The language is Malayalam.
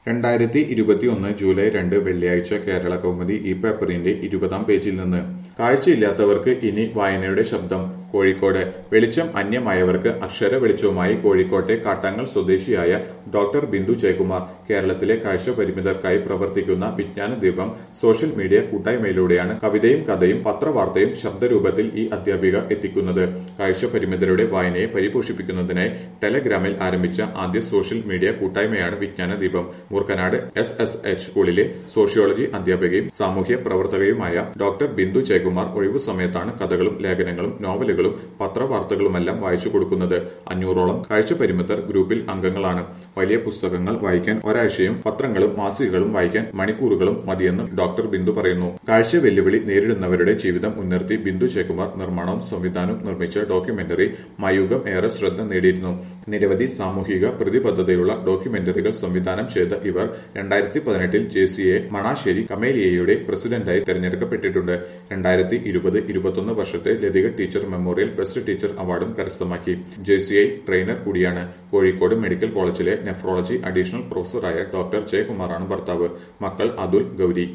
രണ്ടായിരത്തി ഇരുപത്തിയൊന്ന് ജൂലൈ രണ്ട് വെള്ളിയാഴ്ച കേരള കൗമുദി ഈ പേപ്പറിന്റെ ഇരുപതാം പേജിൽ നിന്ന് കാഴ്ചയില്ലാത്തവർക്ക് ഇനി വായനയുടെ ശബ്ദം കോഴിക്കോട് വെളിച്ചം അന്യമായവർക്ക് അക്ഷര വെളിച്ചവുമായി കോഴിക്കോട്ടെ കാട്ടാങ്ങൽ സ്വദേശിയായ ഡോക്ടർ ബിന്ദു ജയകുമാർ കേരളത്തിലെ കാഴ്ച പരിമിതർക്കായി പ്രവർത്തിക്കുന്ന വിജ്ഞാന ദീപം സോഷ്യൽ മീഡിയ കൂട്ടായ്മയിലൂടെയാണ് കവിതയും കഥയും പത്രവാർത്തയും ശബ്ദരൂപത്തിൽ ഈ അധ്യാപിക എത്തിക്കുന്നത് കാഴ്ച പരിമിതരുടെ വായനയെ പരിപോഷിപ്പിക്കുന്നതിനായി ടെലഗ്രാമിൽ ആരംഭിച്ച ആദ്യ സോഷ്യൽ മീഡിയ കൂട്ടായ്മയാണ് വിജ്ഞാന ദീപം മൂർക്കനാട് എസ് എസ് എച്ച് സ്കൂളിലെ സോഷ്യോളജി അധ്യാപികയും സാമൂഹ്യ പ്രവർത്തകയുമായ ഡോക്ടർ ബിന്ദു ജയകുമാർ ഒഴിവു സമയത്താണ് കഥകളും ലേഖനങ്ങളും നോവലുകളും പത്രവാർത്തകളുമെല്ലാം വായിച്ചു കൊടുക്കുന്നത് അഞ്ഞൂറോളം കാഴ്ച പരിമിതർ ഗ്രൂപ്പിൽ അംഗങ്ങളാണ് വലിയ പുസ്തകങ്ങൾ വായിക്കാൻ ഒരാഴ്ചയും പത്രങ്ങളും മാസികകളും വായിക്കാൻ മണിക്കൂറുകളും മതിയെന്നും ഡോക്ടർ ബിന്ദു പറയുന്നു കാഴ്ച വെല്ലുവിളി നേരിടുന്നവരുടെ ജീവിതം മുൻനിർത്തി ബിന്ദു ജയകുമാർ നിർമ്മാണവും സംവിധാനവും നിർമ്മിച്ച ഡോക്യുമെന്ററി മയൂകം ഏറെ ശ്രദ്ധ നേടിയിരുന്നു നിരവധി സാമൂഹിക പ്രതിബദ്ധതയുള്ള ഡോക്യുമെന്ററികൾ സംവിധാനം ചെയ്ത ഇവർ രണ്ടായിരത്തി പതിനെട്ടിൽ ജെ സി എ മണാശ്ശേരി കമേലിയയുടെ പ്രസിഡന്റായി തെരഞ്ഞെടുക്കപ്പെട്ടിട്ടുണ്ട് രണ്ടായിരത്തി ഇരുപത് ഇരുപത്തൊന്ന് വർഷത്തെ Lathika teacher memorial best teacher അവാർഡും കരസ്ഥമാക്കി ജെ സി ഐ ട്രെയിനർ കൂടിയാണ് കോഴിക്കോട് മെഡിക്കൽ കോളേജിലെ നെഫ്രോളജി അഡീഷണൽ പ്രൊഫസറായ ഡോക്ടർ ജയകുമാറാണ് ഭർത്താവ് മക്കൾ അതുൽ ഗൌരി